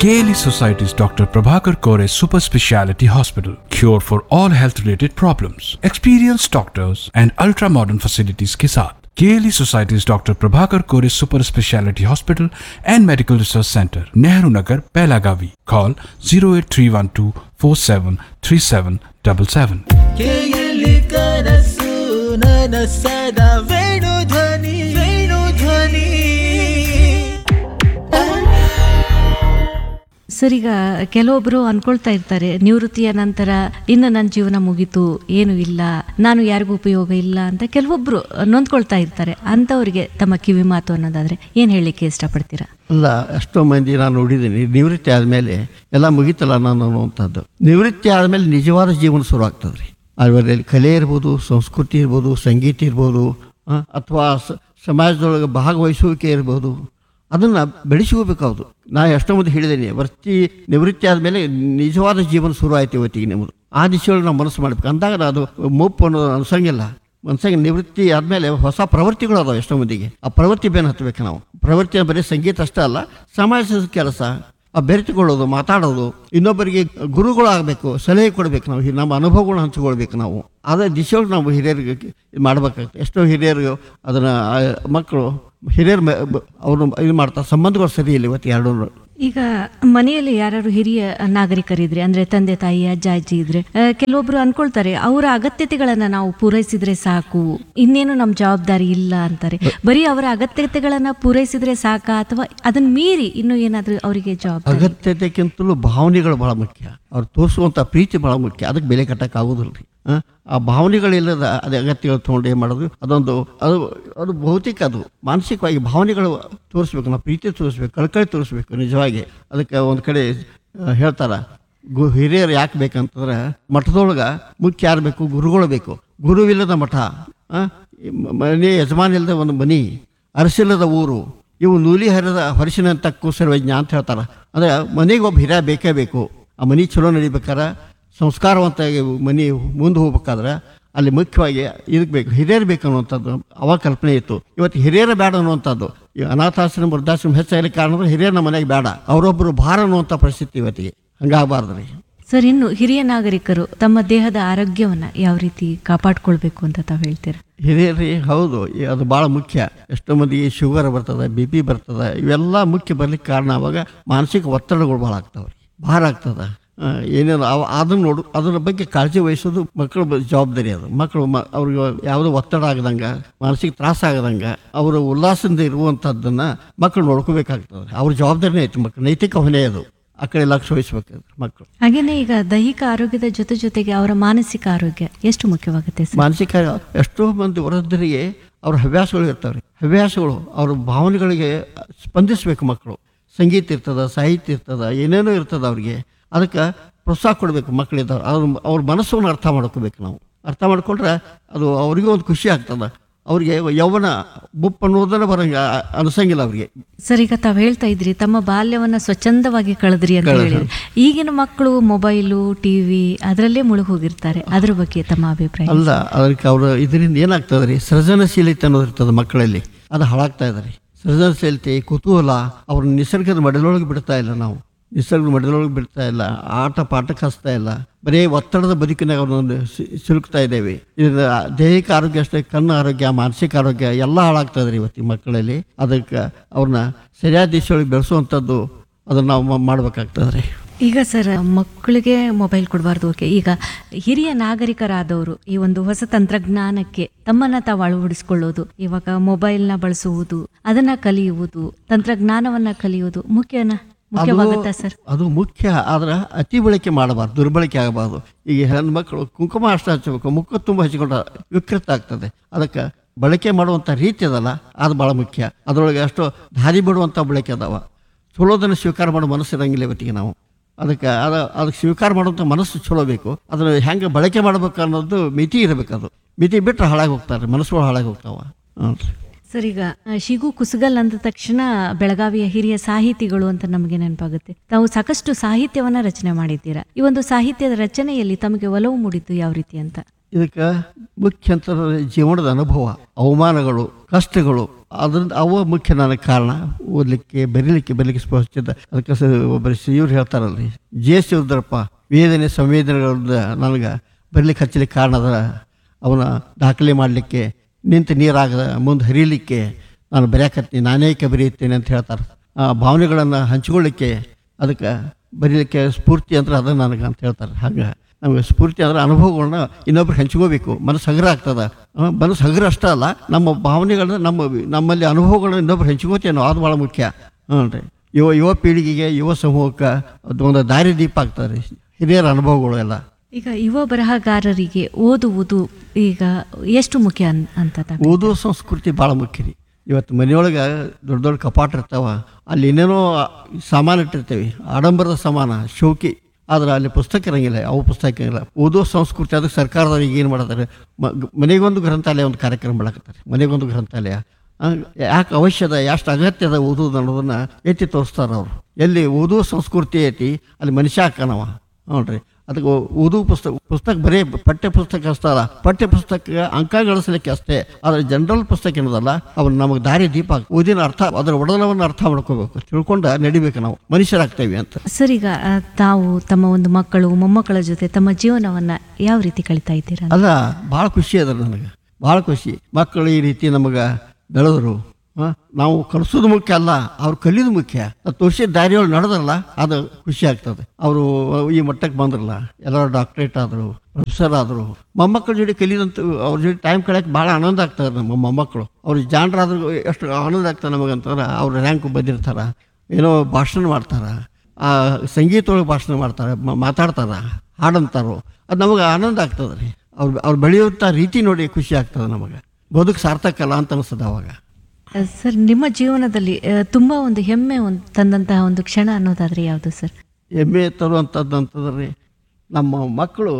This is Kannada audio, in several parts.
KLE Society's Dr. Prabhakar Kore Super Speciality Hospital. Cure for all health related problems. Experienced doctors and ultra modern facilities के साथ KLE Society's Dr. Prabhakar Kore Super Speciality Hospital and Medical Research Center, Nehru Nagar, Pelagavi. Call 08312 473777. ಕೇಯಲಿ ಕನಸು ನನಸದ ವೇಣು ಧ್ವನಿ ವೇಣು ಧ್ವನಿ ಸರ್ ಈಗ ಕೆಲವೊಬ್ರು ಅನ್ಕೊಳ್ತಾ ಇರ್ತಾರೆ ನಿವೃತ್ತಿಯ ನಂತರ ಇನ್ನು ನನ್ನ ಜೀವನ ಮುಗೀತು ಏನು ಇಲ್ಲ ನಾನು ಯಾರಿಗೂ ಉಪಯೋಗ ಇಲ್ಲ ಅಂತ ಕೆಲವೊಬ್ರು ನೊಂದ್ಕೊಳ್ತಾ ಇರ್ತಾರೆ ಅಂತವರಿಗೆ ತಮ್ಮ ಕಿವಿ ಮಾತು ಅನ್ನೋದಾದ್ರೆ ಏನ್ ಹೇಳಲಿಕ್ಕೆ ಇಷ್ಟಪಡ್ತೀರಾ ಅಲ್ಲ ಎಷ್ಟೋ ಮಂದಿ ನಾನು ನೋಡಿದ್ದೀನಿ ನಿವೃತ್ತಿ ಆದಮೇಲೆ ಎಲ್ಲ ಮುಗೀತಲ್ಲ ನಾನು ಅನ್ನುವಂಥದ್ದು ನಿವೃತ್ತಿ ಆದಮೇಲೆ ನಿಜವಾದ ಜೀವನ ಶುರು ಆಗ್ತದೆ ರೀ ಅದರಲ್ಲಿ ಕಲೆ ಇರ್ಬೋದು ಸಂಸ್ಕೃತಿ ಇರ್ಬೋದು ಸಂಗೀತ ಇರ್ಬೋದು ಆ, ಅಥವಾ ಸ- ಸಮಾಜದೊಳಗೆ ಭಾಗವಹಿಸುವಿಕೆ ಇರ್ಬೋದು ಅದನ್ನು ಬೆಳೆಸ್ಕೋಬೇಕಾದ್ರು ನಾ ಎಷ್ಟೋ ಮಂದಿ ಹೇಳಿದ್ದೀನಿ ವೃತ್ತಿ ನಿವೃತ್ತಿ ಆದಮೇಲೆ ನಿಜವಾದ ಜೀವನ ಶುರು ಆಯ್ತು ಇವತ್ತಿಗೆ ನಿಮ್ಮದು ಆ ದಿಶೆಯೊಳಗೆ ನಾವು ಮನಸ್ಸು ಮಾಡ್ಬೇಕು ಅಂದಾಗ ಅದು ಮುಪ್ಪು ಅನ್ನೋದು ಅನ್ಸಂಗಿಲ್ಲ ಮನ್ಸಾಗ ನಿವೃತ್ತಿ ಆದಮೇಲೆ ಹೊಸ ಪ್ರವೃತ್ತಿಗಳು ಅದಾವೆ ಎಷ್ಟೋ ಮಂದಿಗೆ ಆ ಪ್ರವೃತ್ತಿ ಬೇನ್ ಹತ್ತಬೇಕು ನಾವು ಪ್ರವೃತ್ತಿ ಬರೀ ಸಂಗೀತ ಅಷ್ಟೇ ಅಲ್ಲ ಸಮಾಜದ ಕೆಲಸ ಆ ಬೆರೆತುಕೊಳ್ಳೋದು ಮಾತಾಡೋದು ಇನ್ನೊಬ್ಬರಿಗೆ ಗುರುಗಳು ಆಗಬೇಕು ಸಲಹೆ ಕೊಡಬೇಕು ನಾವು ಹಿ- ನಮ್ಮ ಅನುಭವಗಳನ್ನ ಹಂಚಿಕೊಳ್ಬೇಕು ನಾವು ಅದೇ ದಿಶೆಯೊಳಗೆ ನಾವು ಹಿರಿಯರಿಗೆ ಇದು ಮಾಡ್ಬೇಕಾಗ್ತದೆ ಎಷ್ಟೋ ಹಿರಿಯರು ಅದನ್ನು ಮಕ್ಕಳು ಹಿರಿಯರು ಅವರು ಇದು ಮಾಡ್ತಾರೆ ಸಂಬಂಧಗಳು ಸರಿ ಇಲ್ಲ ಇವತ್ತು ಎರಡೂ ಈಗ ಮನೆಯಲ್ಲಿ ಯಾರು ಹಿರಿಯ ನಾಗರಿಕರಿದ್ರೆ ಅಂದ್ರೆ ತಂದೆ ತಾಯಿ ಅಜ್ಜ ಅಜ್ಜಿ ಇದ್ರೆ ಆ, ಕೆಲವೊಬ್ರು ಅನ್ಕೊಳ್ತಾರೆ ಅವರ ಅಗತ್ಯತೆಗಳನ್ನ ನಾವು ಪೂರೈಸಿದ್ರೆ ಸಾಕು ಇನ್ನೇನು ನಮ್ಮ ಜವಾಬ್ದಾರಿ ಇಲ್ಲ ಅಂತಾರೆ ಬರೀ ಅವರ ಅಗತ್ಯತೆಗಳನ್ನ ಪೂರೈಸಿದ್ರೆ ಸಾಕಾ ಅಥವಾ ಅದನ್ನ ಮೀರಿ ಇನ್ನು ಏನಾದ್ರೂ ಅವರಿಗೆ ಜವಾಬ್ದಾರಿ ಅಗತ್ಯತೆಗಿಂತಲೂ ಭಾವನೆಗಳು ಬಹಳ ಮುಖ್ಯ ಅವ್ರು ತೋರಿಸುವಂಥ ಪ್ರೀತಿ ಬಹಳ ಮುಖ್ಯ ಅದಕ್ಕೆ ಬೆಲೆ ಕಟ್ಟಕ್ಕೆ ಆಗೋದಿಲ್ಲ ರೀ ಆ, ಆ ಭಾವನೆಗಳಿಲ್ಲದ ಅದೇ ಅಗತ್ಯಗಳು ತೊಗೊಂಡು ಏನು ಮಾಡೋದು ಅದೊಂದು ಅದು ಅದು ಭೌತಿಕ ಅದು ಮಾನಸಿಕವಾಗಿ ಭಾವನೆಗಳು ತೋರಿಸ್ಬೇಕು ನಾವು ಪ್ರೀತಿ ತೋರಿಸ್ಬೇಕು ಕಳ್ಕಳಿ ತೋರಿಸ್ಬೇಕು ನಿಜವಾಗಿ ಅದಕ್ಕೆ ಒಂದು ಕಡೆ ಆ, ಹೇಳ್ತಾರ ಗು ಹಿರಿಯರು ಯಾಕೆ ಬೇಕಂತಂದ್ರೆ ಮಠದೊಳಗೆ ಮುಖ್ಯ ಯಾರು ಬೇಕು ಗುರುಗಳು ಬೇಕು ಗುರುವಿಲ್ಲದ ಮಠ ಆ, ಈ ಮ- ಮನೆ ಯಜಮಾನ ಇಲ್ಲದ ಒಂದು ಮನಿ ಅರಸಿಲ್ಲದ ಊರು ಇವು ನೂಲಿ ಹರಿದ ಹೊರಸಿನಂತ ಕುಸರ್ವಜ್ಞ ಅಂತ ಹೇಳ್ತಾರೆ ಅಂದರೆ ಮನೆಗೆ ಒಬ್ಬ ಹಿರಿಯ ಬೇಕೇ ಬೇಕು ಆ ಮನೆ ಚಲೋ ನಡಿಬೇಕಾರೆ ಸಂಸ್ಕಾರವಂತಾಗಿ ಮನೆ ಮುಂದೆ ಹೋಗ್ಬೇಕಾದ್ರೆ ಅಲ್ಲಿ ಮುಖ್ಯವಾಗಿ ಇದಕ್ಕೆ ಬೇಕು ಹಿರಿಯರು ಬೇಕು ಅನ್ನುವಂಥದ್ದು ಅವಾಗ ಕಲ್ಪನೆ ಇತ್ತು ಇವತ್ತು ಹಿರಿಯರ ಬೇಡ ಅನ್ನುವಂಥದ್ದು ಈ ಅನಾಥಾಶ್ರಮ ವೃದ್ಧಾಶ್ರಮ ಹೆಚ್ಚಾಗಲಿಕ್ಕೆ ಕಾರಣ ಹಿರಿಯರ ನಮ್ಮ ಮನೆಗೆ ಬೇಡ ಅವರೊಬ್ಬರು ಭಾರ ಅನ್ನುವಂಥ ಪರಿಸ್ಥಿತಿ ಇವತ್ತಿಗೆ ಹಂಗಾಗಬಾರ್ದು ರೀ ಸರ್ ಇನ್ನು ಹಿರಿಯ ನಾಗರಿಕರು ತಮ್ಮ ದೇಹದ ಆರೋಗ್ಯವನ್ನ ಯಾವ ರೀತಿ ಕಾಪಾಡ್ಕೊಳ್ಬೇಕು ಅಂತ ತಾವು ಹೇಳ್ತೀರಾ ಹಿರಿಯರಿ ಹೌದು ಈ ಅದು ಭಾಳ ಮುಖ್ಯ ಎಷ್ಟೋ ಮಂದಿಗೆ ಶುಗರ್ ಬರ್ತದೆ ಬಿ ಪಿ ಬರ್ತದೆ ಇವೆಲ್ಲ ಮುಖ್ಯ ಬರ್ಲಿಕ್ಕೆ ಕಾರಣ ಅವಾಗ ಮಾನಸಿಕ ಒತ್ತಡಗಳು ಭಾಳ ಆಗ್ತಾವೆ ರೀ ಭಾರ ಆಗ್ತದೆ ಆ, ಏನೇನು ಅವ ಅದನ್ನು ನೋಡು ಅದರ ಬಗ್ಗೆ ಕಾಳಜಿ ವಹಿಸೋದು ಮಕ್ಕಳ ಬ- ಜವಾಬ್ದಾರಿ ಅದು ಮಕ್ಕಳು ಮ ಅವ್ರಿಗೆ ಯಾವುದೋ ಒತ್ತಡ ಆಗದಂಗೆ ಮಾನಸಿಕ ತ್ರಾಸ ಆಗದಂಗೆ ಅವರು ಉಲ್ಲಾಸದಿಂದ ಇರುವಂಥದ್ದನ್ನು ಮಕ್ಕಳು ನೋಡ್ಕೋಬೇಕಾಗ್ತದೆ ಅವ್ರ ಜವಾಬ್ದಾರಿನೇ ಐತೆ ಮಕ್ಕಳು ನೈತಿಕ ಹೊಣೆ ಅದು ಆ ಕಡೆ ಲಕ್ಷ್ಯ ವಹಿಸ್ಬೇಕು ಮಕ್ಕಳು ಹಾಗೇನೆ ಈಗ ದೈಹಿಕ ಆರೋಗ್ಯದ ಜೊತೆ ಜೊತೆಗೆ ಅವರ ಮಾನಸಿಕ ಆರೋಗ್ಯ ಎಷ್ಟು ಮುಖ್ಯವಾಗುತ್ತೆ ಸರ್ ಮಾನಸಿಕ ಎಷ್ಟೋ ಮಂದಿ ವೃದ್ಧರಿಗೆ ಅವ್ರ ಹವ್ಯಾಸಗಳು ಇರ್ತಾವೆ ರೀ ಹವ್ಯಾಸಗಳು ಅವ್ರ ಭಾವನೆಗಳಿಗೆ ಸ್ಪಂದಿಸಬೇಕು ಮಕ್ಕಳು ಸಂಗೀತ ಇರ್ತದ ಸಾಹಿತ್ಯ ಇರ್ತದ ಏನೇನೋ ಇರ್ತದ ಅವ್ರಿಗೆ ಅದಕ್ಕೆ ಪ್ರೋತ್ಸಾಹ ಕೊಡಬೇಕು ಮಕ್ಕಳಿದ್ದವ್ರು ಅವ್ರ ಅವ್ರ ಮನಸ್ಸನ್ನು ಅರ್ಥ ಮಾಡ್ಕೋಬೇಕು ನಾವು ಅರ್ಥ ಮಾಡ್ಕೊಂಡ್ರೆ ಅದು ಅವ್ರಿಗೂ ಒಂದು ಖುಷಿ ಆಗ್ತದೆ ಅವ್ರಿಗೆ ಯೌವನ ಮುಪ್ಪು ಅನ್ನೋದನ್ನ ಬರಂಗ ಅನ್ಸಂಗಿಲ್ಲ ಅವ್ರಿಗೆ ಸರ್ ಈಗ ತಾವು ಹೇಳ್ತಾ ಇದ್ರಿ ತಮ್ಮ ಬಾಲ್ಯವನ್ನ ಸ್ವಚ್ಛಂದವಾಗಿ ಕಳೆದ್ರಿ ಅಂತ ಹೇಳಿದ್ರಿ ಈಗಿನ ಮಕ್ಕಳು ಮೊಬೈಲು ಟಿವಿ ಅದರಲ್ಲೇ ಮುಳುಗಿ ಹೋಗಿರ್ತಾರೆ ಅದ್ರ ಬಗ್ಗೆ ತಮ್ಮ ಅಭಿಪ್ರಾಯ ಅಲ್ಲ ಅದಕ್ಕೆ ಅವರು ಇದರಿಂದ ಏನಾಗ್ತದೆ ರೀ ಸೃಜನಶೀಲತೆ ಅನ್ನೋದು ಇರ್ತದೆ ಮಕ್ಕಳಲ್ಲಿ ಅದು ಹಾಳಾಗ್ತಾ ಇದೆ ರೀ ಸೃಜನಶೀಲತೆ ಕುತೂಹಲ ಅವ್ರ ನಿಸರ್ಗದ ಮಡಲೊಳಗೆ ಬಿಡ್ತಾ ಇಲ್ಲ ನಾವು ನಿಸರ್ಗದ ಮಡಲೊಳಗೆ ಬಿಡ್ತಾ ಇಲ್ಲ ಆಟ ಪಾಠಕ್ಕೆ ಹಚ್ತಾ ಇಲ್ಲ ಬರೀ ಒತ್ತಡದ ಬದುಕಿನಾಗ ಅವ್ರನ್ನ ಸಿ- ಸಿಲುಕ್ತಾ ಇದ್ದೇವೆ ಇದರಿಂದ ದೈಹಿಕ ಆರೋಗ್ಯ ಅಷ್ಟೇ ಕಣ್ಣು ಆರೋಗ್ಯ ಮಾನಸಿಕ ಆರೋಗ್ಯ ಎಲ್ಲ ಹಾಳಾಗ್ತದೆ ರೀ ಇವತ್ತು ಈ ಮಕ್ಕಳಲ್ಲಿ ಅದಕ್ಕೆ ಅವ್ರನ್ನ ಸರಿಯಾದ ದಿಶೆಯೊಳಗೆ ಬೆಳೆಸುವಂಥದ್ದು ಅದನ್ನು ನಾವು ಮ- ಮಾಡ್ಬೇಕಾಗ್ತದೆ ರೀ ಈಗ ಸರ್ ಮಕ್ಕಳಿಗೆ ಮೊಬೈಲ್ ಕೊಡಬಾರ್ದು ಓಕೆ ಈಗ ಹಿರಿಯ ನಾಗರಿಕರಾದವರು ಈ ಒಂದು ಹೊಸ ತಂತ್ರಜ್ಞಾನಕ್ಕೆ ತಮ್ಮನ್ನ ತಾವು ಅಳವಡಿಸಿಕೊಳ್ಳೋದು ಇವಾಗ ಮೊಬೈಲ್ನ ಬಳಸುವುದು ಅದನ್ನ ಕಲಿಯುವುದು ತಂತ್ರಜ್ಞಾನವನ್ನ ಕಲಿಯುವುದು ಮುಖ್ಯನಾ ಮುಖ್ಯವಾಗುತ್ತಾ ಸರ್ ಅದು ಮುಖ್ಯ ಆದ್ರೆ ಅತಿ ಬಳಕೆ ಮಾಡಬಾರ್ದು ದುರ್ಬಳಕೆ ಆಗಬಾರ್ದು ಈಗ ಹೆಣ್ಮಕ್ಳು ಕುಂಕುಮ ಅಷ್ಟು ಹಚ್ಚಬೇಕು ಮುಖ ತುಂಬ ಹಚ್ಕೊಂಡ್ರೆ ವಿಕೃತ ಆಗ್ತದೆ ಅದಕ್ಕೆ ಬಳಕೆ ಮಾಡುವಂಥ ರೀತಿ ಅದಲ್ಲ ಅದು ಭಾಳ ಮುಖ್ಯ ಅದರೊಳಗೆ ಅಷ್ಟು ದಾರಿ ಬಿಡುವಂಥ ಬಳಕೆ ಅದಾವ ಚಲೋದನ್ನು ಸ್ವೀಕಾರ ಮಾಡೋ ಮನಸ್ಸು ಇರಂಗಿಲ್ಲ ಇವತ್ತಿಗೆ ನಾವು ಅದಕ್ಕೆ ಅದು ಅದಕ್ಕೆ ಸ್ವೀಕಾರ ಮಾಡುವಂಥ ಮನಸ್ಸು ಚಲೋ ಬೇಕು ಅದನ್ನು ಹೆಂಗೆ ಬಳಕೆ ಮಾಡ್ಬೇಕು ಅನ್ನೋದು ಮಿತಿ ಇರಬೇಕು ಅದು ಮಿತಿ ಬಿಟ್ಟರೆ ಹಾಳಾಗಿ ಹೋಗ್ತಾರೆ ಮನಸ್ಸುಗಳು ಹಾಳಾಗಿ ಹೋಗ್ತಾವ ಹ್ಞೂ ರೀ ಸರ್ ಈಗ ಆ, ಶಿಗು ಕುಸುಗಲ್ ಅಂದ ತಕ್ಷಣ ಬೆಳಗಾವಿಯ ಹಿರಿಯ ಸಾಹಿತಿಗಳು ಅಂತ ನಮಗೆ ನೆನಪಾಗುತ್ತೆ ತಾವು ಸಾಕಷ್ಟು ಸಾಹಿತ್ಯವನ್ನ ರಚನೆ ಮಾಡಿದ್ದೀರಾ ಈ ಒಂದು ಸಾಹಿತ್ಯದ ರಚನೆಯಲ್ಲಿ ತಮಗೆ ಒಲವು ಮೂಡಿದ್ದು ಯಾವ ರೀತಿ ಅಂತ ಇದಕ್ಕೆ ಮುಖ್ಯ ಅಂತ ಜೀವನದ ಅನುಭವ ಅವಮಾನಗಳು ಕಷ್ಟಗಳು ಅದರಿಂದ ಅವ ಮುಖ್ಯ ನನಗೆ ಕಾರಣ ಓದಲಿಕ್ಕೆ ಬರೀಲಿಕ್ಕೆ ಬರಲಿಕ್ಕೆ ಸ್ಪಷ್ಟ ಅದಕ್ಕೆ ಸ ಒಬ್ಬರು ಇವ್ರು ಹೇಳ್ತಾರಲ್ರಿ ಜೆ ಶಿವದ್ರಪ್ಪ ವೇದನೆ ಸಂವೇದನೆಗಳಿಂದ ನನಗೆ ಬರಲಿಕ್ಕೆ ಹಚ್ಚಲಿಕ್ಕೆ ಕಾರಣ ಅದ ಅವನ ದಾಖಲೆ ಮಾಡಲಿಕ್ಕೆ ನಿಂತು ನೀರಾಗದ ಮುಂದೆ ಹರಿಲಿಕ್ಕೆ ನಾನು ಬರೆಯಕತ್ತೀನಿ ನಾನೇಕೆ ಬರೆಯುತ್ತೇನೆ ಅಂತ ಹೇಳ್ತಾರೆ ಆ ಭಾವನೆಗಳನ್ನು ಹಂಚ್ಕೊಳ್ಳಿಕ್ಕೆ ಅದಕ್ಕೆ ಬರೀಲಿಕ್ಕೆ ಸ್ಫೂರ್ತಿ ಅಂದ್ರೆ ಅದ ನನಗೆ ಅಂತ ಹೇಳ್ತಾರೆ ಹಾಗೆ ನಮಗೆ ಸ್ಫೂರ್ತಿ ಅಂದ್ರೆ ಅನುಭವಗಳನ್ನ ಇನ್ನೊಬ್ರಿಗೆ ಹಂಚ್ಕೋಬೇಕು ಮನಸ್ಸು ಹಗುರ ಆಗ್ತದ ಆ, ಮನಸ್ಸು ಹಗುರ ಅಷ್ಟೇ ಅಲ್ಲ ನಮ್ಮ ಭಾವನೆಗಳನ್ನ ನಮ್ಮ ನಮ್ಮಲ್ಲಿ ಅನುಭವಗಳನ್ನ ಇನ್ನೊಬ್ರು ಹಂಚ್ಕೋತೇವೆ ನಾವು ಅದು ಭಾಳ ಮುಖ್ಯ ಹ್ಞೂ ರೀ ಯುವ ಯುವ ಪೀಳಿಗೆಗೆ ಯುವ ಸಮೂಹಕ್ಕೆ ಅದು ಒಂದು ದಾರಿ ದೀಪ ಆಗ್ತದೆ ರೀ ಹಿರಿಯರ ಅನುಭವಗಳು ಎಲ್ಲ ಈಗ ಯುವ ಬರಹಗಾರರಿಗೆ ಓದುವುದು ಈಗ ಎಷ್ಟು ಮುಖ್ಯ ಅನ್- ಅಂತ ತಾವು ಓದುವ ಸಂಸ್ಕೃತಿ ಭಾಳ ಮುಖ್ಯ ರೀ ಇವತ್ತು ಮನೆಯೊಳಗೆ ದೊಡ್ಡ ದೊಡ್ಡ ಕಪಾಟ ಇರ್ತಾವ ಅಲ್ಲಿ ಏನೇನೋ ಸಾಮಾನು ಇಟ್ಟಿರ್ತೇವೆ ಆಡಂಬರದ ಸಾಮಾನ ಶೋಕಿ ಆದ್ರೆ ಅಲ್ಲಿ ಪುಸ್ತಕ ಇರಂಗಿಲ್ಲ ಅವು ಪುಸ್ತಕ ಇರಂಗಿಲ್ಲ ಓದುವ ಸಂಸ್ಕೃತಿ ಅದಕ್ಕೆ ಸರ್ಕಾರದವ್ರಿಗೆ ಏನು ಮಾಡ್ತಾರೆ ಮ- ಮನೆಗೊಂದು ಗ್ರಂಥಾಲಯ ಒಂದು ಕಾರ್ಯಕ್ರಮ ಮಾಡಕತ್ತಾರೆ ಮನೆಗೊಂದು ಗ್ರಂಥಾಲಯ ಆ, ಯಾಕೆ ಅವಶ್ಯದ ಎಷ್ಟು ಅಗತ್ಯದ ಓದುವುದು ಅನ್ನೋದನ್ನ ಎತ್ತಿ ತೋರಿಸ್ತಾರೆ ಅವರು ಎಲ್ಲಿ ಓದುವ ಸಂಸ್ಕೃತಿ ಐತಿ ಅಲ್ಲಿ ಮನುಷ್ಯ ಹಾಕನವ ಹ್ಞೂ ಅದಕ್ಕೆ ಓ- ಓದು ಪುಸ್ತಕ ಪುಸ್ತಕ ಬರೀ ಪಠ್ಯ ಪುಸ್ತಕ ಅಷ್ಟೇ ಅಲ್ಲ ಪಠ್ಯ ಪುಸ್ತಕ ಅಂಕ ಗಳಿಸಲಿಕ್ಕೆ ಅಷ್ಟೇ ಆದರೆ ಜನರಲ್ ಪುಸ್ತಕ ಏನದಲ್ಲ ಅವನು ನಮಗೆ ದಾರಿ ದೀಪ ಆಗ್- ಓದಿನ ಅರ್ಥ ಅದರ ಒಡಲವನ್ನು ಅರ್ಥ ಮಾಡ್ಕೋಬೇಕು ತಿಳ್ಕೊಂಡು ನಡಿಬೇಕು ನಾವು ಮನುಷ್ಯರಾಗ್ತೇವೆ ಅಂತ ಸರ್ ಈಗ ಆ, ತಾವು ತಮ್ಮ ಒಂದು ಮಕ್ಕಳು ಮೊಮ್ಮಕ್ಕಳ ಜೊತೆ ತಮ್ಮ ಜೀವನವನ್ನ ಯಾವ ರೀತಿ ಕಳಿತಾ ಇದ್ದೀರಾ ಅಲ್ಲ ಭಾಳ ಖುಷಿ ಅದ ನನಗೆ ಭಾಳ ಖುಷಿ ಮಕ್ಕಳು ಈ ರೀತಿ ನಮಗೆ ಬೆಳೆದರು ಆ, ನಾವು ಕಲಿಸೋದು ಮುಖ್ಯ ಅಲ್ಲ ಅವ್ರು ಕಲಿಯೋದು ಮುಖ್ಯ ಅದು ತೋರಿಸಿದ ದಾರಿಯೊಳಗೆ ನಡೆದ್ರಲ್ಲ ಅದು ಖುಷಿ ಆಗ್ತದೆ ಅವರು ಈ ಮಟ್ಟಕ್ಕೆ ಬಂದ್ರಲ್ಲ ಎಲ್ಲರೂ ಡಾಕ್ಟ್ರೇಟ್ ಆದರು ಪ್ರೊಫೆಸರ್ ಆದರು ಮೊಮ್ಮಕ್ಕಳ ಜೋಡಿ ಕಲಿಯೋದಂತ ಅವ್ರ ಜೊತೆ ಟೈಮ್ ಕಳೆಯಕ್ಕೆ ಭಾಳ ಆನಂದ ಆಗ್ತದೆ ನಮ್ಮ ಮೊಮ್ಮಕ್ಕಳು ಅವ್ರು ಜಾಣರಾದ್ರು ಎಷ್ಟು ಆನಂದ ಆಗ್ತದೆ ನಮಗಂತಂದ್ರೆ ಅವ್ರ ರ್ಯಾಂಕ್ ಬಂದಿರ್ತಾರೆ ಏನೋ ಭಾಷಣ ಮಾಡ್ತಾರೆ ಆ ಸಂಗೀತ ಒಳಗೆ ಭಾಷಣ ಮಾಡ್ತಾರೆ ಮ- ಮಾತಾಡ್ತಾರೆ ಹಾಡಂತಾರೋ ಅದು ನಮಗೆ ಆನಂದ ಆಗ್ತದೆ ರೀ ಅವ್ರು ಅವ್ರು ಬೆಳೆಯುವಂಥ ರೀತಿ ನೋಡಿ ಖುಷಿ ಆಗ್ತದೆ ನಮಗೆ ಬದುಕು ಸಾರ್ಥಕಲ್ಲ ಅಂತ ಅನಿಸ್ತದೆ ಅವಾಗ ಆ, ಸರ್ ನಿಮ್ಮ ಜೀವನದಲ್ಲಿ ಆ, ತುಂಬಾ ಒಂದು ಹೆಮ್ಮೆ ಒಂದು ತಂದಂತಹ ಒಂದು ಕ್ಷಣ ಅನ್ನೋದಾದ್ರೆ ಯಾವುದು ಸರ್ ಹೆಮ್ಮೆ ತರುವಂಥದ್ದು ಅಂತಂದ್ರೆ ನಮ್ಮ ಮಕ್ಕಳು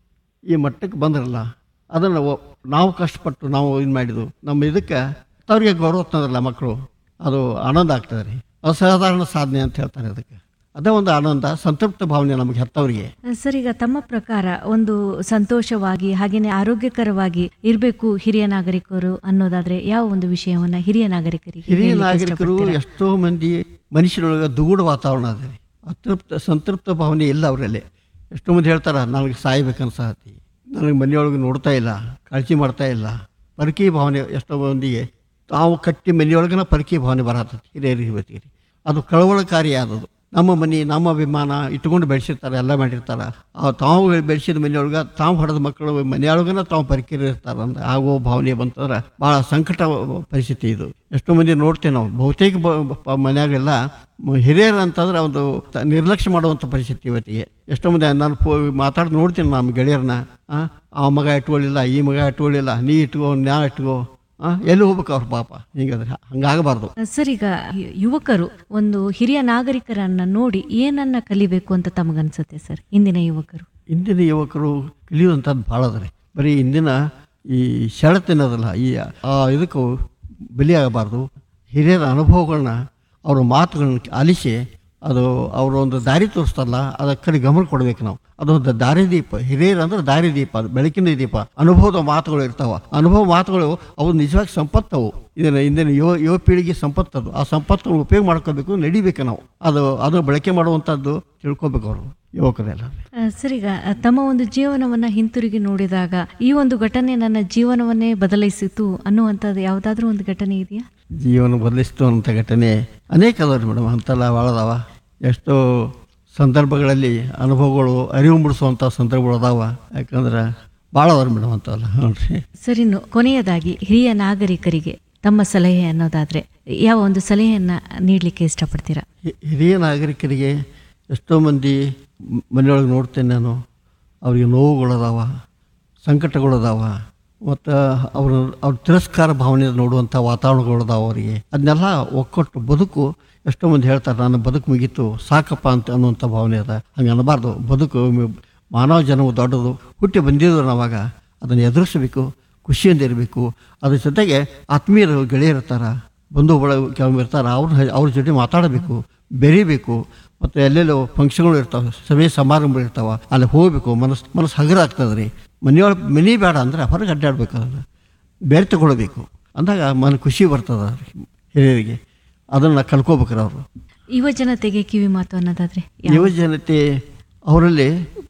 ಈ ಮಟ್ಟಕ್ಕೆ ಬಂದ್ರಲ್ಲ ಅದನ್ನು ಒ- ನಾವು ಕಷ್ಟಪಟ್ಟು ನಾವು ಇದು ಮಾಡಿದ್ದು ನಮ್ಮ ಇದಕ್ಕೆ ಅವ್ರಿಗೆ ಗೌರವ ತಂದ್ರಲ್ಲ ಮಕ್ಕಳು ಅದು ಆನಂದ ಆಗ್ತದೆ ರೀ ಅಸಾಧಾರಣ ಸಾಧನೆ ಅಂತ ಹೇಳ್ತಾರೆ ಅದಕ್ಕೆ ಅದೇ ಒಂದು ಆನಂದ ಸಂತೃಪ್ತ ಭಾವನೆ ನಮಗೆ ಹೆತ್ತವರಿಗೆ ಆ, ಸರ್ ಈಗ ತಮ್ಮ ಪ್ರಕಾರ ಒಂದು ಸಂತೋಷವಾಗಿ ಹಾಗೇನೆ ಆರೋಗ್ಯಕರವಾಗಿ ಇರಬೇಕು ಹಿರಿಯ ನಾಗರಿಕರು ಅನ್ನೋದಾದ್ರೆ ಯಾವ ಒಂದು ವಿಷಯವನ್ನ ಹಿರಿಯ ನಾಗರಿಕರಿಗೆ ಹಿರಿಯ ಹೇಳ್ಲಿಕ್ಕೆ ನಾಗರಿಕರು ಇಷ್ಟಪಡ್ತೀರಾ? ಎಷ್ಟೋ ಮಂದಿ ಮನುಷ್ಯರೊಳಗೆ ದುಗುಡ ವಾತಾವರಣ ಅದ ರೀ ಅತೃಪ್ತ ಸಂತೃಪ್ತ ಭಾವನೆ ಇಲ್ಲ ಅವರಲ್ಲಿ ಎಷ್ಟೋ ಮಂದಿ ಹೇಳ್ತಾರ ನನಗೆ ಸಾಯ್ಬೇಕನ್ಸತಿ ನನಗೆ ಮನೆಯೊಳಗೆ ನೋಡ್ತಾ ಇಲ್ಲ ಕಾಳಜಿ ಮಾಡ್ತಾ ಇಲ್ಲ ಪರಕಿ ಭಾವನೆ ಎಷ್ಟೋ ಮಂದಿಗೆ ತಾವು ಕಟ್ಟಿ ಮನೆಯೊಳಗನ ಪರಕಿ ಭಾವನೆ ಬರತ್ತೈತಿ ಹಿರಿಯರಿಗೆ ಇವತ್ತಿಗೆ ಅದು ಕಳವಳಕಾರಿ ಆದದು ನಮ್ಮ ಮನೆ ನಮ್ಮ ಅಭಿಮಾನ ಇಟ್ಕೊಂಡು ಬೆಳೆಸಿರ್ತಾರೆ ಎಲ್ಲ ಮಾಡಿರ್ತಾರೆ ಆ ತಾವು ಬೆಳೆಸಿದ ಮನೆಯೊಳಗೆ ತಾವು ಹೊಡೆದ ಮಕ್ಕಳು ಮನೆಯೊಳಗನ ತಾವು ಪರಿಕೀರಿ ಇರ್ತಾರೆ ಅಂತ ಆಗೋ ಭಾವನೆ ಬಂತಂದ್ರೆ ಭಾಳ ಸಂಕಟ ಪರಿಸ್ಥಿತಿ ಇದು ಎಷ್ಟೋ ಮಂದಿ ನೋಡ್ತೇವೆ ನಾವು ಬಹುತೇಕ ಬ- ಬ- ಮನ್ಯಾಗೆಲ್ಲ ಮ- ಹಿರಿಯರು ಅಂತಂದ್ರೆ ಒಂದು ತ- ನಿರ್ಲಕ್ಷ್ಯ ಮಾಡುವಂಥ ಪರಿಸ್ಥಿತಿ ಇವತ್ತಿಗೆ ಎಷ್ಟೋ ಮಂದಿ ನಾನು ಫೋ ಮಾತಾಡಿ ನೋಡ್ತೀನಿ ನಮ್ಮ ಗೆಳೆಯರನ್ನ ಆ, ಆ ಮಗ ಇಟ್ಕೊಳ್ಳಿಲ್ಲ ಈ ಮಗ ಇಟ್ಕೊಳ್ಳಿಲ್ಲ ನೀ ಇಟ್ಕೋ ನಾ ಇಟ್ಕೋ ಆ, ಎಲ್ಲಿ ಹೋಗ್ಬೇಕು ಅವ್ರ ಪಾಪ ಹಿಂಗಾದ್ರೆ ಹಂಗಾಗಬಾರ್ದು ಸರ್ ಈಗ ಯು- ಯುವಕರು ಒಂದು ಹಿರಿಯ ನಾಗರಿಕರನ್ನ ನೋಡಿ ಏನನ್ನ ಕಲಿಬೇಕು ಅಂತ ತಮಗನ್ಸುತ್ತೆ ಸರ್ ಇಂದಿನ ಯುವಕರು ಇಂದಿನ ಯುವಕರು ಕಲಿಯುವಂಥದ್ದು ಭಾಳ ಅದ ರೀ ಬರೀ ಇಂದಿನ ಈ ಸೆಳೆತನದಲ್ಲ ಈ ಆ ಇದಕ್ಕೂ ಬಲಿಯಾಗಬಾರ್ದು ಹಿರಿಯರ ಅನುಭವಗಳನ್ನ ಅವ್ರ ಮಾತುಗಳನ್ನ ಆಲಿಸಿ ಅದು ಅವರು ಒಂದು ದಾರಿ ತೋರಿಸ್ತಾರಲ್ಲ ಅದಕ್ಕೆ ಕಡೆ ಗಮನ ಕೊಡ್ಬೇಕು ನಾವು ಅದೊಂದು ದಾರಿದೀಪ ಹಿರಿಯರು ಅಂದ್ರೆ ದಾರಿದೀಪ ಅದು ಬೆಳಕಿನ ದೀಪ ಅನುಭವದ ಮಾತುಗಳು ಇರ್ತಾವ ಅನುಭವ ಮಾತುಗಳು ಅವು ನಿಜವಾಗಿ ಸಂಪತ್ತವು ಇದನ್ನು ಇಂದಿನ ಯುವ ಯುವ ಪೀಳಿಗೆ ಸಂಪತ್ತದು ಆ ಸಂಪತ್ತನ್ನು ಉಪಯೋಗ ಮಾಡ್ಕೋಬೇಕು ನಡಿಬೇಕು ನಾವು ಅದು ಅದು ಬಳಕೆ ಮಾಡುವಂಥದ್ದು ತಿಳ್ಕೊಬೇಕು ಅವರು ಯುವಕರೆಲ್ಲ ಆ, ಸರ್ ಈಗ ಆ, ತಮ್ಮ ಒಂದು ಜೀವನವನ್ನ ಹಿಂತಿರುಗಿ ನೋಡಿದಾಗ ಈ ಒಂದು ಘಟನೆ ನನ್ನ ಜೀವನವನ್ನೇ ಬದಲಾಯಿಸಿತು ಅನ್ನುವಂಥದ್ದು ಯಾವುದಾದ್ರೂ ಒಂದು ಘಟನೆ ಇದೆಯಾ ಜೀವನ ಬದಲಿಸ್ತು ಅಂತ ಘಟನೆ ಅನೇಕ ಅದಾವ ಮೇಡಮ್ ಅಂತೆಲ್ಲ ಭಾಳ ಅದಾವ ಎಷ್ಟೋ ಸಂದರ್ಭಗಳಲ್ಲಿ ಅನುಭವಗಳು ಅರಿವು ಮೂಡಿಸುವಂಥ ಸಂದರ್ಭಗಳು ಅದಾವ ಯಾಕಂದ್ರೆ ಭಾಳ ಅದಾವ ಮೇಡಮ್ ಅಂತವಲ್ಲ ಹ್ಞೂ ರೀ ಸರ್ ಇನ್ನು ಕೊನೆಯದಾಗಿ ಹಿರಿಯ ನಾಗರಿಕರಿಗೆ ತಮ್ಮ ಸಲಹೆ ಅನ್ನೋದಾದ್ರೆ ಯಾವ ಒಂದು ಸಲಹೆಯನ್ನ ನೀಡಲಿಕ್ಕೆ ಇಷ್ಟಪಡ್ತೀರಾ ಹಿ- ಹಿರಿಯ ನಾಗರಿಕರಿಗೆ ಎಷ್ಟೋ ಮಂದಿ ಮ್- ಮನೆಯೊಳಗೆ ನೋಡ್ತೇನೆ ನಾನು ಅವರಿಗೆ ನೋವುಗಳದಾವ ಸಂಕಟಗಳದಾವ ಮತ್ತು ಅವರು ಅವ್ರ ತಿರಸ್ಕಾರ ಭಾವನೆ ನೋಡುವಂಥ ವಾತಾವರಣಗಳದಾವ ಅವರಿಗೆ ಅದನ್ನೆಲ್ಲ ಒಕ್ಕಟ್ಟು ಬದುಕು ಎಷ್ಟೋ ಮಂದಿ ಹೇಳ್ತಾರೆ ನನ್ನ ಬದುಕು ಮುಗೀತು ಸಾಕಪ್ಪ ಅಂತ ಅನ್ನುವಂಥ ಭಾವನೆ ಅದ ಹಂಗೆ ಅನ್ನಬಾರ್ದು ಬದುಕು ಮ- ಮಾನವ ಜನ್ಮ ದೊಡ್ಡದು ಹುಟ್ಟಿ ಬಂದಿದ್ರು ನಾವಾಗ ಅದನ್ನು ಎದುರಿಸಬೇಕು ಖುಷಿಯಿಂದ ಇರಬೇಕು ಅದ್ರ ಜೊತೆಗೆ ಆತ್ಮೀಯರು ಗೆಳೆಯರಿರ್ತಾರೆ ಬಂಧು ಬಳಗ ಕೆಲವೊಮ್ಮೆ ಇರ್ತಾರೆ ಅವ್ರ ಅವ್ರ ಜೊತೆ ಮಾತಾಡಬೇಕು ಬೆರಿಬೇಕು ಮತ್ತು ಎಲ್ಲೆಲ್ಲೋ ಫಂಕ್ಷನ್ಗಳು ಇರ್ತಾವೆ ಸಭೆ ಸಮಾರಂಭ ಇರ್ತಾವೆ ಅಲ್ಲಿ ಹೋಗ್ಬೇಕು ಮನಸ್ಸು ಮನಸ್ಸು ಹಗರ ಆಗ್ತದೆ ರೀ ಮನೆಯೊಳಗೆ ಮನೆ ಬೇಡ ಅಂದ್ರೆ ಹೊರಗೆ ಅಡ್ಡಾಡ್ಬೇಕು ಅದನ್ನು ಬೇರೆ ತಗೊಳ್ಬೇಕು ಅಂದಾಗ ಮನ ಖುಷಿ ಬರ್ತದ ಹಿರಿಯರಿಗೆ ಅದನ್ನು ಕಲ್ಕೋಬೇಕ್ರಿ ಅವರು ಯುವ ಜನತೆಗೆ ಕಿವಿ ಮಾತು ಅನ್ನೋದಾದ್ರೆ ಯುವ ಜನತೆ ಅವರಲ್ಲಿ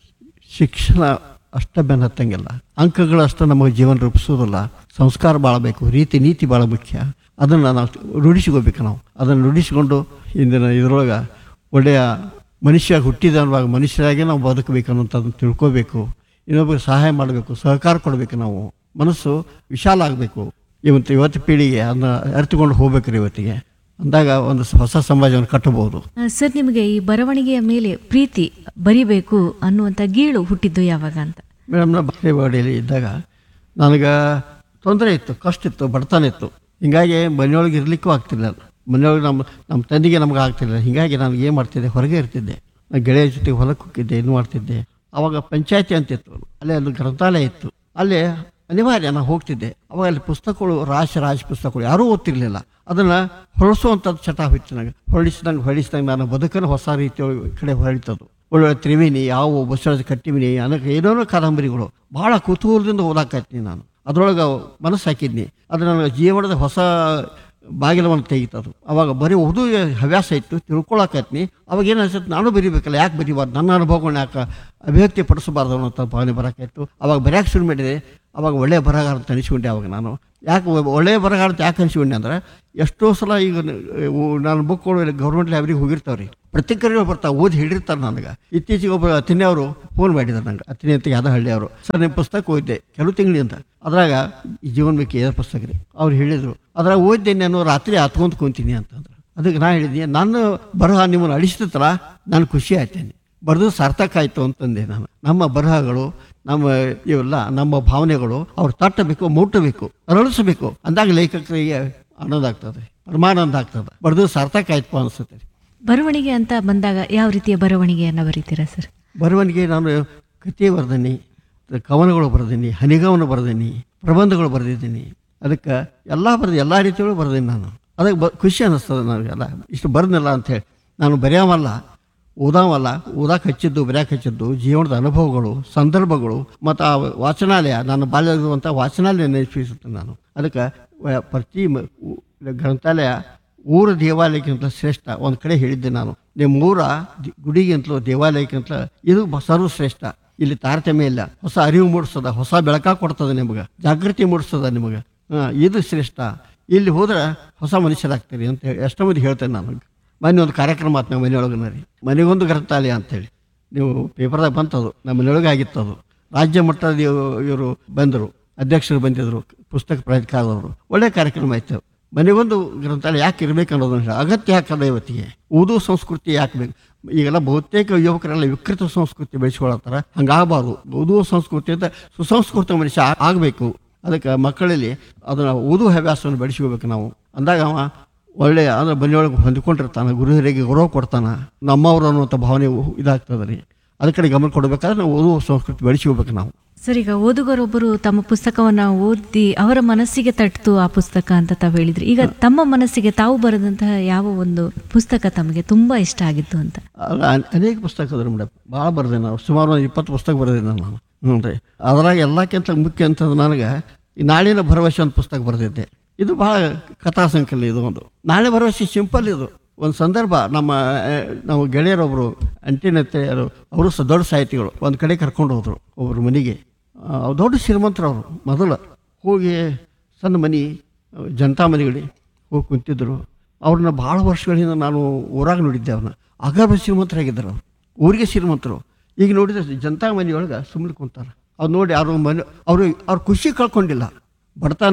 ಶಿಕ್ಷಣ ಅಷ್ಟ ಬೆನ್ನ ಹತ್ತಂಗಿಲ್ಲ ಅಂಕಗಳು ಅಷ್ಟ ನಮಗೆ ಜೀವನ ರೂಪಿಸೋದಿಲ್ಲ ಸಂಸ್ಕಾರ ಭಾಳ ಬೇಕು ರೀತಿ ನೀತಿ ಭಾಳ ಮುಖ್ಯ ಅದನ್ನು ನಾವು ರೂಢಿಸ್ಕೋಬೇಕು ನಾವು ಅದನ್ನು ರೂಢಿಸ್ಕೊಂಡು ಇಂದಿನ ಇದರೊಳಗೆ ಒಳ್ಳೆಯ ಮನುಷ್ಯ ಹುಟ್ಟಿದ ಅನ್ನುವಾಗ ಮನುಷ್ಯರಾಗೆ ನಾವು ಬದುಕಬೇಕು ಅನ್ನೋಂಥದ್ದನ್ನು ತಿಳ್ಕೋಬೇಕು ಇನ್ನೊಬ್ಬರಿಗೆ ಸಹಾಯ ಮಾಡಬೇಕು ಸಹಕಾರ ಕೊಡಬೇಕು ನಾವು ಮನಸ್ಸು ವಿಶಾಲ ಆಗಬೇಕು ಇವತ್ತು ಇವತ್ತು ಪೀಳಿಗೆ ಅದನ್ನ ಅರಿತುಕೊಂಡು ಹೋಗ್ಬೇಕ್ರಿ ಇವತ್ತಿಗೆ ಅಂದಾಗ ಒಂದು ಹೊಸ ಸಮಾಜವನ್ನು ಕಟ್ಟಬಹುದು ಆ, ಸರ್ ನಿಮಗೆ ಈ ಬರವಣಿಗೆಯ ಮೇಲೆ ಪ್ರೀತಿ ಬರಿಬೇಕು ಅನ್ನುವಂಥ ಗೀಳು ಹುಟ್ಟಿದ್ದು ಯಾವಾಗ ಅಂತ ಮೇಡಮ್ ನಾ ಬಾಗೇವಾಡಿಯಲ್ಲಿ ಇದ್ದಾಗ ನನಗೆ ತೊಂದರೆ ಇತ್ತು ಕಷ್ಟ ಇತ್ತು ಬಡತನ ಇತ್ತು ಹಿಂಗಾಗಿ ಮನೆಯೊಳಗೆ ಇರಲಿಕ್ಕೂ ಆಗ್ತಿಲ್ಲ ಮನೆಯೊಳಗೆ ನಮ್ಮ ನಮ್ಮ ತಂದೆಗೆ ನಮ್ಗೆ ಆಗ್ತಿಲ್ಲ ಹಿಂಗಾಗಿ ನಾನು ಏನು ಮಾಡ್ತಿದ್ದೆ ಹೊರಗೆ ಇರ್ತಿದ್ದೆ ನಾನು ಗೆಳೆಯ ಜೊತೆಗೆ ಹೊಲಕ್ಕೆ ಹೋಗಿದ್ದೆ ಇದು ಮಾಡ್ತಿದ್ದೆ ಅವಾಗ ಪಂಚಾಯತಿ ಅಂತಿತ್ತು ಅಲ್ಲಿ ಒಂದು ಗ್ರಂಥಾಲಯ ಇತ್ತು ಅಲ್ಲಿ ಅನಿವಾರ್ಯ ನಾನು ಹೋಗ್ತಿದ್ದೆ ಅವಾಗ ಅಲ್ಲಿ ಪುಸ್ತಕಗಳು ರಾಶಿ ರಾಶಿ ಪುಸ್ತಕಗಳು ಯಾರೂ ಓದ್ತಿರ್ಲಿಲ್ಲ ಅದನ್ನು ಹೊರಡಿಸುವಂಥದ್ದು ಚಟ ಹೋಯ್ತು ನನಗೆ ಹೊರಡಿಸಿದಂಗೆ ಹೊರಡಿಸಿದಂಗೆ ನಾನು ಬದುಕನ್ನು ಹೊಸ ರೀತಿಯೊಳಗೆ ಕಡೆ ಹೊರಡಿತದು ಒಳ್ಳೊಳ್ಳೆ ತ್ರಿವೇಣಿ ಯಾವ ಬಸವರಾಜ ಕಟ್ಟಿವಿನಿ ಅನೇಕ ಏನೇನೋ ಕಾದಂಬರಿಗಳು ಭಾಳ ಕುತೂಹಲದಿಂದ ಓದಾಕತ್ತೀನಿ ನಾನು ಅದರೊಳಗೆ ಮನಸ್ಸು ಹಾಕಿದ್ನಿ ಅದು ನನ್ನ ಜೀವನದ ಹೊಸ ಬಾಗಿಲವನ್ನು ತೆಗಿತದು ಅವಾಗ ಬರೀ ಓದು ಹವ್ಯಾಸ ಇತ್ತು ತಿಳ್ಕೊಳಕತ್ನಿ ಅವಾಗ ಏನು ಅನ್ಸುತ್ತೆ ನಾನು ಬರಿಬೇಕಲ್ಲ ಯಾಕೆ ಬರಿಬಾರ್ದು ನನ್ನ ಅನುಭವಗಳನ್ನ ಯಾಕೆ ಅಭಿವ್ಯಕ್ತಿ ಪಡಿಸಬಾರ್ದು ಅನ್ನೋಂಥ ಭಾವನೆ ಬರೋಕ್ಕಾಯ್ತು ಅವಾಗ ಬರೆಯೋಕೆ ಶುರು ಮಾಡಿದೆ ಅವಾಗ ಒಳ್ಳೆಯ ಬರಹಗಾರ ಅಂತ ಅನಿಸ್ಕೊಂಡೆ ಅವಾಗ ನಾನು ಯಾಕೆ ಒಬ್ಬ ಒಳ್ಳೆಯ ಬರಹಗಾರ ಅಂತ ಯಾಕೆ ಅನಿಸ್ಕೊಂಡೆ ಅಂದ್ರೆ ಎಷ್ಟೋ ಸಲ ಈಗ ನ- ನಾನು ಬುಕ್ಗಳು ಗೌರ್ಮೆಂಟ್ ಲೈಬ್ರರಿಗೆ ಹೋಗಿರ್ತಾವೆ ರೀ ಪ್ರತಿಕ್ರಿಯೆಗಳು ಬರ್ತಾವೆ ಓದಿ ಹೇಳಿರ್ತಾರೆ ನನಗೆ ಇತ್ತೀಚೆಗೆ ಒಬ್ಬರು ಅತಿನಿ ಅವರು ಫೋನ್ ಮಾಡಿದ್ದಾರೆ ನಂಗೆ ಅತಿನಿ ಅಂತ ಯಾವ್ದೋ ಹಳ್ಳಿ ಅವರು ಸರ್ ನಿಮ್ಮ ಪುಸ್ತಕ ಓದಿದ್ದೆ ಕೆಲವು ತಿಂಗಳಿಂದ ಅದ್ರಾಗ ಈ ಜೀವನ ಬೇಕು ಏదో ಪುಸ್ತಕ ರೀ ಅವ್ರು ಹೇಳಿದರು ಅದ್ರಾಗ ಓದಿದ್ದೆ ನಾನು ರಾತ್ರಿ ಹತ್ಕೊಂತ ಕುಂತೀನಿ ಅಂತಂದ್ರೆ ಅದಕ್ಕೆ ನಾ ಹೇಳಿದ್ನಿ ನನ್ನ ಬರಹ ನಿಮ್ಮನ್ನು ಅಳಿಸ್ತಲ್ಲ ನಾನು ಖುಷಿ ಆಯ್ತೇನೆ ಬರೆದು ಸಾರ್ಥಕ ಆಯಿತು ಅಂತಂದೆ ನಾನು ನಮ್ಮ ಬರಹಗಳು ನಮ್ಮ ಇವೆಲ್ಲ ನಮ್ಮ ಭಾವನೆಗಳು ಅವ್ರು ತಟ್ಟಬೇಕು ಮುಟ್ಟಬೇಕು ಅರಳಿಸಬೇಕು ಅಂದಾಗ ಲೇಖಕರಿಗೆ ಆನಂದ ಆಗ್ತದೆ ಪರಮಾನಂದ ಆಗ್ತದೆ ಬರೆದು ಸಾರ್ಥಕ ಆಯ್ತು ಅನಿಸುತ್ತೆ ಬರವಣಿಗೆ ಅಂತ ಬಂದಾಗ ಯಾವ ರೀತಿಯ ಬರವಣಿಗೆಯನ್ನು ಬರೀತೀರಾ ಸರ್ ಬರವಣಿಗೆ ನಾನು ಕಥೆ ಬರ್ದೀನಿ ಕವನಗಳು ಬರೆದೀನಿ ಹನಿಗವನ ಬರೆದೀನಿ ಪ್ರಬಂಧಗಳು ಬರೆದಿದ್ದೀನಿ ಅದಕ್ಕೆ ಎಲ್ಲ ಬರೆದು ಎಲ್ಲ ರೀತಿಯಲ್ಲೂ ಬರೆದೀನಿ ನಾನು ಅದಕ್ಕೆ ಬ ಖುಷಿ ಅನ್ನಿಸ್ತದೆ ನನಗೆಲ್ಲ ಇಷ್ಟು ಬರ್ದಿಲ್ಲ ಅಂಥೇಳಿ ನಾನು ಬರೆಯವಲ್ಲ ಓದಾವಲ್ಲ ಓದಕ್ಕೆ ಹಚ್ಚಿದ್ದು ಬರೆಯಕ್ಕೆ ಹಚ್ಚಿದ್ದು ಜೀವನದ ಅನುಭವಗಳು ಸಂದರ್ಭಗಳು ಮತ್ತು ಆ ವಾಚನಾಲಯ ನನ್ನ ಬಾಲ್ಯದಿರುವಂಥ ವಾಚನಾಲಯ ನೆನಪಿಸುತ್ತೆ ನಾನು ಅದಕ್ಕೆ ವ- ಪ್ರತಿ ಮ- ಉ- ಗ್ರಂಥಾಲಯ ಊರ ದೇವಾಲಯಕ್ಕಿಂತ ಶ್ರೇಷ್ಠ ಒಂದು ಕಡೆ ಹೇಳಿದ್ದೆ ನಾನು ನಿಮ್ಮ ಊರ ದಿ- ಗುಡಿಗಿಂತಲೂ ದೇವಾಲಯಕ್ಕಿಂತ ಇದು ಬ- ಸರ್ವಶ್ರೇಷ್ಠ ಇಲ್ಲಿ ತಾರತಮ್ಯ ಇಲ್ಲ ಹೊಸ ಅರಿವು ಮೂಡಿಸ್ತದ ಹೊಸ ಬೆಳಕ ಕೊಡ್ತದೆ ನಿಮಗೆ ಜಾಗೃತಿ ಮೂಡಿಸ್ತದ ನಿಮಗೆ ಹಾಂ ಇದು ಶ್ರೇಷ್ಠ ಇಲ್ಲಿ ಹೋದ್ರೆ ಹೊಸ ಮನುಷ್ಯರಾಗ್ತೀರಿ ಅಂತ ಹೇಳಿ ಎಷ್ಟೋ ಮಂದಿ ಹೇಳ್ತೇನೆ ನಾನು ಮೊನ್ನೆ ಒಂದು ಕಾರ್ಯಕ್ರಮ ಆಯ್ತು ನಮ್ಮ ಮನೆಯೊಳಗನ ರೀ ಮನೆಗೊಂದು ಗ್ರಂಥಾಲಯ ಅಂತೇಳಿ ನೀವು ಪೇಪರ್ದಾಗ ಬಂತದು ನಮ್ಮ ಮನೆಯೊಳಗೆ ಆಗಿತ್ತು ಅದು ರಾಜ್ಯ ಮಟ್ಟದ ಇವರು ಬಂದರು ಅಧ್ಯಕ್ಷರು ಬಂದಿದ್ದರು ಪುಸ್ತಕ ಪ್ರಾಧಿಕಾರದವರು ಒಳ್ಳೆ ಕಾರ್ಯಕ್ರಮ ಆಯ್ತು ಮನೆಗೊಂದು ಗ್ರಂಥಾಲಯ ಯಾಕೆ ಇರಬೇಕು ಅನ್ನೋದನ್ನ ಹೇಳಿ ಅಗತ್ಯ ಯಾಕಲ್ಲ ಇವತ್ತಿಗೆ ಓದು ಸಂಸ್ಕೃತಿ ಯಾಕೆ ಬೇಕು ಈಗೆಲ್ಲ ಬಹುತೇಕ ಯುವಕರೆಲ್ಲ ವಿಕೃತ ಸಂಸ್ಕೃತಿ ಬೆಳೆಸ್ಕೊಳತ್ತಾರ ಹಂಗಾಗಬಾರ್ದು ಓದುವ ಸಂಸ್ಕೃತಿ ಅಂತ ಸುಸಂಸ್ಕೃತ ಮನುಷ್ಯ ಆಗಬೇಕು ಅದಕ್ಕೆ ಮಕ್ಕಳಲ್ಲಿ ಅದನ್ನು ಓದುವ ಹವ್ಯಾಸವನ್ನು ಬೆಳೆಸ್ಕೋಬೇಕು ನಾವು ಅಂದಾಗ ಅವ ಒಳ್ಳೆಯ ಅಂದ್ರೆ ಮನೆಯೊಳಗೆ ಹೊಂದಿಕೊಂಡಿರ್ತಾನೆ ಗುರು ಹಿರಿಯರಿಗೆ ಗೌರವ ಕೊಡ್ತಾನೆ ನಮ್ಮವರು ಅನ್ನುವಂಥ ಭಾವನೆ ಇದಾಗ್ತದೆ ರೀ ಅದ್ರ ಕಡೆ ಗಮನ ಕೊಡಬೇಕಾದ್ರೆ ನಾವು ಓದುವ ಸಂಸ್ಕೃತಿ ಬೆಳೆಸ್ಕೋಬೇಕು ನಾವು ಸರ್ ಈಗ ಓದುಗರೊಬ್ಬರು ತಮ್ಮ ಪುಸ್ತಕವನ್ನ ಓದಿ ಅವರ ಮನಸ್ಸಿಗೆ ತಟ್ಟಿತು ಆ ಪುಸ್ತಕ ಅಂತ ತಾವು ಹೇಳಿದ್ರಿ ಈಗ ತಮ್ಮ ಮನಸ್ಸಿಗೆ ತಾವು ಬರೆದಂತಹ ಯಾವ ಒಂದು ಪುಸ್ತಕ ತಮಗೆ ತುಂಬಾ ಇಷ್ಟ ಆಗಿತ್ತು ಅಂತ ಅಲ್ಲ, ಅನ್- ಅನೇಕ ಪುಸ್ತಕ ಅದ್ರ ಮೇಡಮ್ ಭಾಳ ಬರೆದೆ ನಾವು ಸುಮಾರು ಒಂದು ಇಪ್ಪತ್ತು ಪುಸ್ತಕ ಬರೆದಿದ್ದೆ ನಾನು ಹ್ಞೂ ರೀ ಅದ್ರಾಗ ಎಲ್ಲಕ್ಕಿಂತ ಮುಖ್ಯ ಅಂತಂದ್ರೆ ನನಗೆ ಈ ನಾಳಿನ ಭರವಸೆ ಒಂದು ಪುಸ್ತಕ ಬರೆದಿದ್ದೆ ಇದು ಭಾಳ ಕಥಾ ಸಂಕಲನ ಇದು ಒಂದು ನಾಳೆ ಭರವಸೆ ಸಿಂಪಲ್ ಇದು ಒಂದು ಸಂದರ್ಭ ನಮ್ಮ ಆ, ನಮ್ಮ ಗೆಳೆಯರೊಬ್ಬರು ಅಂಟಿನತ್ತೆ ಅವರು ಸ ದೊಡ್ಡ ಸಾಹಿತಿಗಳು ಒಂದು ಕಡೆ ಕರ್ಕೊಂಡು ಹೋದರು ಒಬ್ಬರು ಮನೆಗೆ ಆ, ಅವ್ರು ದೊಡ್ಡ ಶ್ರೀಮಂತರವರು ಮೊದಲು ಹೋಗಿ ಸಣ್ಣ ಮನೆ ಜನತಾ ಮನೆಗಳಿಗೆ ಹೋಗಿ ಕುಂತಿದ್ದರು ಅವ್ರನ್ನ ಭಾಳ ವರ್ಷಗಳಿಂದ ನಾನು ಊರಾಗ ನೋಡಿದ್ದೆ ಅವ್ರನ್ನ ಅಗರ್ಭ ಶ್ರೀಮಂತರಾಗಿದ್ದರು ಅವ್ರು ಊರಿಗೆ ಶ್ರೀಮಂತರು ಈಗ ನೋಡಿದ್ರೆ ಜನತಾ ಮನೆಯೊಳಗೆ ಸುಮ್ಮನೆ ಕುಂತಾರೆ ಅವ್ರು ನೋಡಿ ಅವ್ರ ಮನೆ ಅವರು ಅವ್ರ ಖುಷಿ ಕಳ್ಕೊಂಡಿಲ್ಲ ಬಡತನ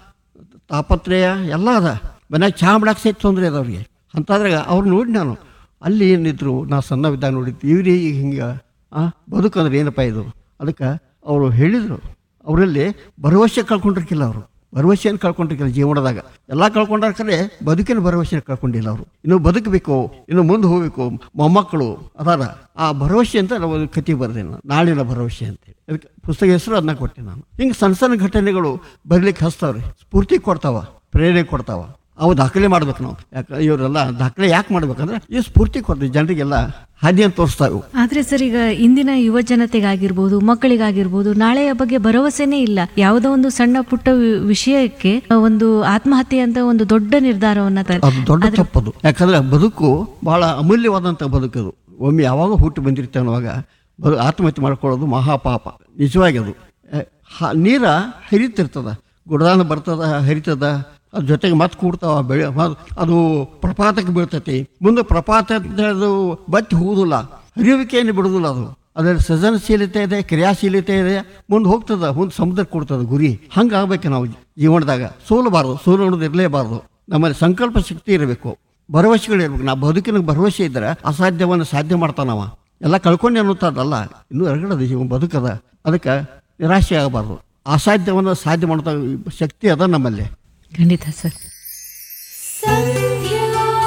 ತಾಪತ್ರಯ ಎಲ್ಲ ಅದ ಮನ್ಯಾಗ ಚಹಾ ಮಾಡಕ್ಕೆ ಸಹಿತ ತೊಂದರೆ ಅದ ಅವ್ರಿಗೆ ಅಂತಾದ್ರಾಗ ಅವ್ರು ನೋಡಿ ನಾನು ಅಲ್ಲಿ ಏನಿದ್ರು ನಾ ಸಣ್ಣವಿದ್ದಾಗ ನೋಡಿದ್ದು ಇವ್ರಿ ಈಗ ಹಿಂಗೆ ಬದುಕಂದ್ರೆ ಏನಪ್ಪ ಇದು ಅದಕ್ಕೆ ಅವರು ಹೇಳಿದರು ಅವರಲ್ಲಿ ಭರವಸೆ ಕಳ್ಕೊಂಡಿರ್ಕಿಲ್ಲ ಅವರು ಭರವಸೆಯನ್ನು ಕಳ್ಕೊಂಡಿರ್ಕಿಲ್ಲ ಜೀವನದಾಗ ಎಲ್ಲ ಕಳ್ಕೊಂಡಾರ ಕರೆ ಬದುಕಿನ ಭರವಸೆ ಕಳ್ಕೊಂಡಿಲ್ಲ ಅವರು ಇನ್ನು ಬದುಕಬೇಕು ಇನ್ನು ಮುಂದೆ ಹೋಗ್ಬೇಕು ಮೊಮ್ಮಕ್ಕಳು ಅದಾರ ಆ ಭರವಸೆ ಅಂತ ನಾವು ಒಂದು ಕತೆ ಬರೆದೆ ನಾನು ನಾಳಿನ ಭರವಸೆ ಅಂತೇಳಿ ಅದಕ್ಕೆ ಪುಸ್ತಕ ಹೆಸರು ಅದನ್ನ ಕೊಟ್ಟೆ ನಾನು ಹಿಂಗೆ ಸಣ್ಣ ಸಣ್ಣ ಘಟನೆಗಳು ಬರಲಿಕ್ಕೆ ಹಚ್ತಾವ್ರಿ ಸ್ಫೂರ್ತಿ ಕೊಡ್ತಾವ ಪ್ರೇರಣೆ ಕೊಡ್ತಾವ ಅವು ದಾಖಲೆ ಮಾಡ್ಬೇಕು ನಾವು ಯಾಕೆ ಇವರೆಲ್ಲ ದಾಖಲೆ ಯಾಕೆ ಮಾಡ್ಬೇಕಂದ್ರೆ ಈ ಸ್ಫೂರ್ತಿ ಕೊಡ್ತೀವಿ ಜನರಿಗೆಲ್ಲ ಹಾದಿಯನ್ನು ತೋರಿಸ್ತಾವೆ ಆದ್ರೆ ಸರ್ ಈಗ ಇಂದಿನ ಯುವ ಜನತೆಗಾಗಿರ್ಬೋದು ಮಕ್ಕಳಿಗಾಗಿರ್ಬೋದು ನಾಳೆಯ ಬಗ್ಗೆ ಭರವಸೆನೇ ಇಲ್ಲ ಯಾವುದೋ ಒಂದು ಸಣ್ಣ ಪುಟ್ಟ ವಿ- ವಿಷಯಕ್ಕೆ ಒಂದು ಆತ್ಮಹತ್ಯೆ ಅಂತ ಒಂದು ದೊಡ್ಡ ನಿರ್ಧಾರವನ್ನ ತ- ಅದು ದೊಡ್ಡ ತಪ್ಪದು ಯಾಕಂದ್ರೆ ಬದುಕು ಬಹಳ ಅಮೂಲ್ಯವಾದಂಥ ಬದುಕದು ಒಮ್ಮೆ ಯಾವಾಗ ಹುಟ್ಟಿ ಬಂದಿರ್ತೇವೆ ಅವಾಗ ಬದು ಆತ್ಮಹತ್ಯೆ ಮಾಡ್ಕೊಳ್ಳೋದು ಮಹಾಪಾಪ ನಿಜವಾಗಿ ಅದು ಎ, ಹ- ನೀರ ಹರಿತಿರ್ತದ ಗುಡದಾನ ಬರ್ತದ ಹರಿತದ ಅದ್ರ ಜೊತೆಗೆ ಮತ್ತೆ ಕೂಡ್ತಾವ ಬೆಳೆ ಮ- ಅದು ಪ್ರಪಾತಕ್ಕೆ ಬೀಳ್ತೈತಿ ಮುಂದೆ ಪ್ರಪಾತ ಅಂತ ಅದು ಬತ್ತಿ ಹೋಗುದಿಲ್ಲ ಹರಿಯುವಿಕೆಯನ್ನು ಬಿಡುದಿಲ್ಲ ಅದು ಅದರಲ್ಲಿ ಸೃಜನಶೀಲತೆ ಇದೆ ಕ್ರಿಯಾಶೀಲತೆ ಇದೆ ಮುಂದೆ ಹೋಗ್ತದ ಮುಂದೆ ಸಮುದ್ರಕ್ಕೆ ಕೊಡ್ತದ ಗುರಿ ಹಂಗಾಗ್ಬೇಕು ನಾವು ಜೀವನದಾಗ ಸೋಲಬಾರ್ದು ಸೋಲು ಅನ್ನೋದು ಇರಲೇಬಾರ್ದು ನಮ್ಮಲ್ಲಿ ಸಂಕಲ್ಪ ಶಕ್ತಿ ಇರಬೇಕು ಭರವಸೆಗಳು ಇರ್ಬೇಕು ನಾವು ಬದುಕಿನ ಭರವಸೆ ಇದ್ದರೆ ಅಸಾಧ್ಯವನ್ನು ಸಾಧ್ಯ ಮಾಡ್ತಾನವ ಎಲ್ಲ ಕಳ್ಕೊಂಡು ಅನ್ನುತ್ತದಲ್ಲ ಇನ್ನೂ ಎರಗಡದ ಜೀವನ ಬದುಕದ ಅದಕ್ಕೆ ನಿರಾಶೆ ಆಗಬಾರ್ದು ಅಸಾಧ್ಯವನ್ನು ಸಾಧ್ಯ ಮಾಡ್ತಾ ಶಕ್ತಿ ಅದ ನಮ್ಮಲ್ಲಿ ಖಂಡಿತ ಸರ್ ಸಂಧ್ಯಾ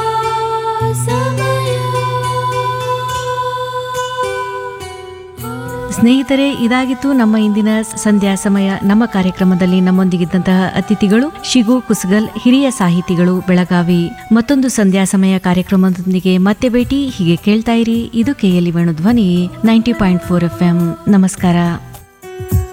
ಸಮಯ ಸ್ನೇಹಿತರೆ ಇದಾಗಿತ್ತು ನಮ್ಮ ಇಂದಿನ ಸಂಧ್ಯಾ ಸಮಯ ನಮ್ಮ ಕಾರ್ಯಕ್ರಮದಲ್ಲಿ ನಮ್ಮೊಂದಿಗಿದ್ದಂತಹ ಅತಿಥಿಗಳು ಶಿಗು ಕುಸ್ಗಲ್ ಹಿರಿಯ ಸಾಹಿತಿಗಳು ಬೆಳಗಾವಿ ಮತ್ತೊಂದು ಸಂಧ್ಯಾ ಸಮಯ ಕಾರ್ಯಕ್ರಮದೊಂದಿಗೆ ಮತ್ತೆ ಭೇಟಿ ಹೀಗೆ ಕೇಳ್ತಾ ಇರಿ ಇದು K L E Venu Dhwani ninety point four F M ನಮಸ್ಕಾರ